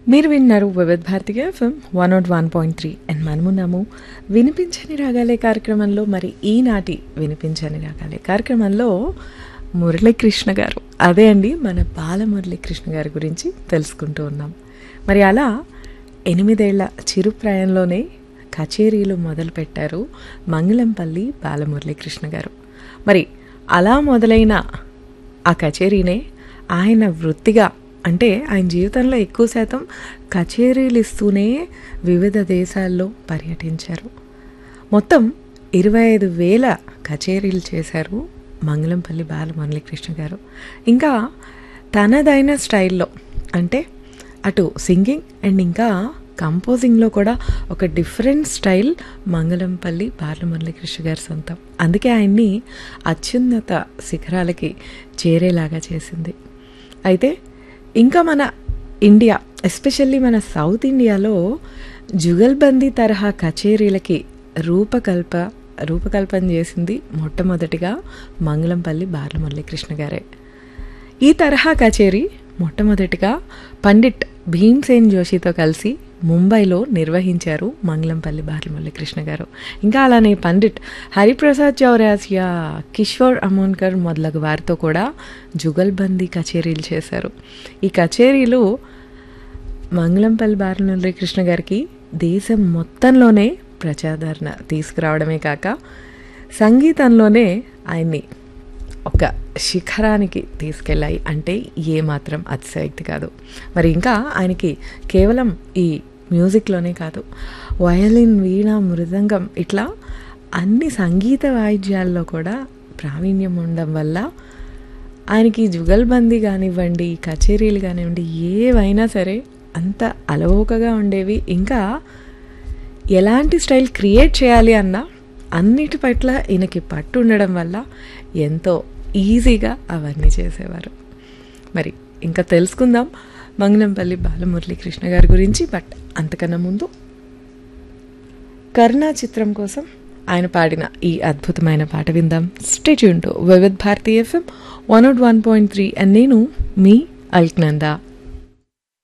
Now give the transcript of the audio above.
మీరు విన్నారు వివిధ భారతిగా FM one naught one point three and మనమున్నాము వినిపించని రాగాలే కార్యక్రమంలో మరి ఈనాటి వినిపించని రాగాలే కార్యక్రమంలో మురళీకృష్ణ గారు అదే అండి మన బాల మురళీకృష్ణ గారి గురించి తెలుసుకుంటూ ఉన్నాం మరి అలా ఎనిమిదేళ్ల చిరుప్రాయంలోనే కచేరీలు మొదలుపెట్టారు మంగళంపల్లి బాలమురళీకృష్ణ గారు మరి అలా మొదలైన ఆ కచేరీనే ఆయన వృత్తిగా అంటే ఆయన జీవితంలో ఎక్కువ శాతం కచేరీలు ఇస్తూనే వివిధ దేశాల్లో పర్యటించారు మొత్తం ఇరవై ఐదు వేల కచేరీలు చేశారు మంగళంపల్లి బాలమురళీకృష్ణ గారు ఇంకా తనదైన స్టైల్లో అంటే అటు సింగింగ్ అండ్ ఇంకా కంపోజింగ్లో కూడా ఒక డిఫరెంట్ స్టైల్ మంగళంపల్లి బాలమురళీకృష్ణ గారి సొంతం అందుకే ఆయన్ని అత్యున్నత శిఖరాలకి చేరేలాగా చేసింది అయితే ఇంకా మన ఇండియా ఎస్పెషల్లీ మన సౌత్ ఇండియాలో జుగల్బందీ తరహా కచేరీలకి రూపకల్ప రూపకల్పన చేసింది మొట్టమొదటిగా మంగళంపల్లి బాలమురళీకృష్ణ గారే ఈ తరహా కచేరీ మొట్టమొదటిగా పండిట్ భీమ్సేన్ జోషితో కలిసి ముంబైలో నిర్వహించారు మంగళంపల్లి బాలమురళీకృష్ణ గారు ఇంకా అలానే పండిట్ హరిప్రసాద్ చౌరాసియ కిషోర్ అమోన్కర్ మొదలగు వారితో కూడా జుగల్బందీ కచేరీలు చేశారు ఈ కచేరీలు మంగళంపల్లి బాలమురళీకృష్ణ గారికి దేశం మొత్తంలోనే ప్రజాదరణ తీసుకురావడమే కాక సంగీతంలోనే ఆయన్ని ఒక శిఖరానికి తీసుకెళ్ళాయి అంటే ఏమాత్రం అతిశయక్తి కాదు మరి ఇంకా ఆయనకి కేవలం ఈ మ్యూజిక్లోనే కాదు వయలిన్ వీణ మృదంగం ఇట్లా అన్ని సంగీత వాయిద్యాల్లో కూడా ప్రావీణ్యం ఉండడం వల్ల ఆయనకి జుగల్బందీ కానివ్వండి కచేరీలు కానివ్వండి ఏవైనా సరే అంత అలవోకగా ఉండేవి ఇంకా ఎలాంటి స్టైల్ క్రియేట్ చేయాలి అన్నా అన్నిటి పట్ల ఈయనకి పట్టు ఉండడం వల్ల ఎంతో ఈజీగా అవన్నీ చేసేవారు మరి ఇంకా తెలుసుకుందాం మంగళంపల్లి బాలమురళీకృష్ణ గారి గురించి బట్ అంతకన్నా ముందు కర్ణా చిత్రం కోసం ఆయన పాడిన ఈ అద్భుతమైన పాట విందాం stay tuned to Vividh Bharati FM one naught one point three and నేను మీ అల్క్నందా